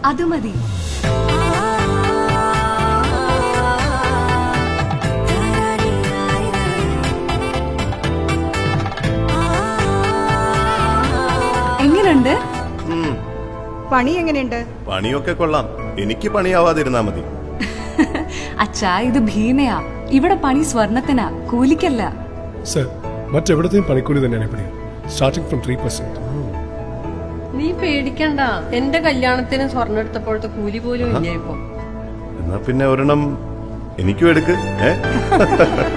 അത് മതി എങ്ങനുണ്ട് ഉം, പണി എങ്ങനെയുണ്ട് പണിയൊക്കെ കൊള്ളാം എനിക്ക് പണിയാവാതിരുന്നാ മതി അച്ഛാ ഇത് ഭീമയാ ഇവിടെ പണി സ്വർണത്തിനാ കൂലിക്കല്ല സർ മറ്റെവിടത്തെയും പണിക്കൂലി തന്നെയാണ് ഇവിടെ സ്റ്റാർട്ടിംഗ് ഫ്രം ത്രീ പെർസെന്റ് നീ പേടിക്കണ്ട എന്റെ കല്യാണത്തിന് സ്വർണ്ണം എടുത്തപ്പോഴത്തെ കൂലി പോലും ഇല്ല ഇപ്പൊ എന്നാ പിന്നെ ഒരെണ്ണം എനിക്കും എടുക്ക് ഏ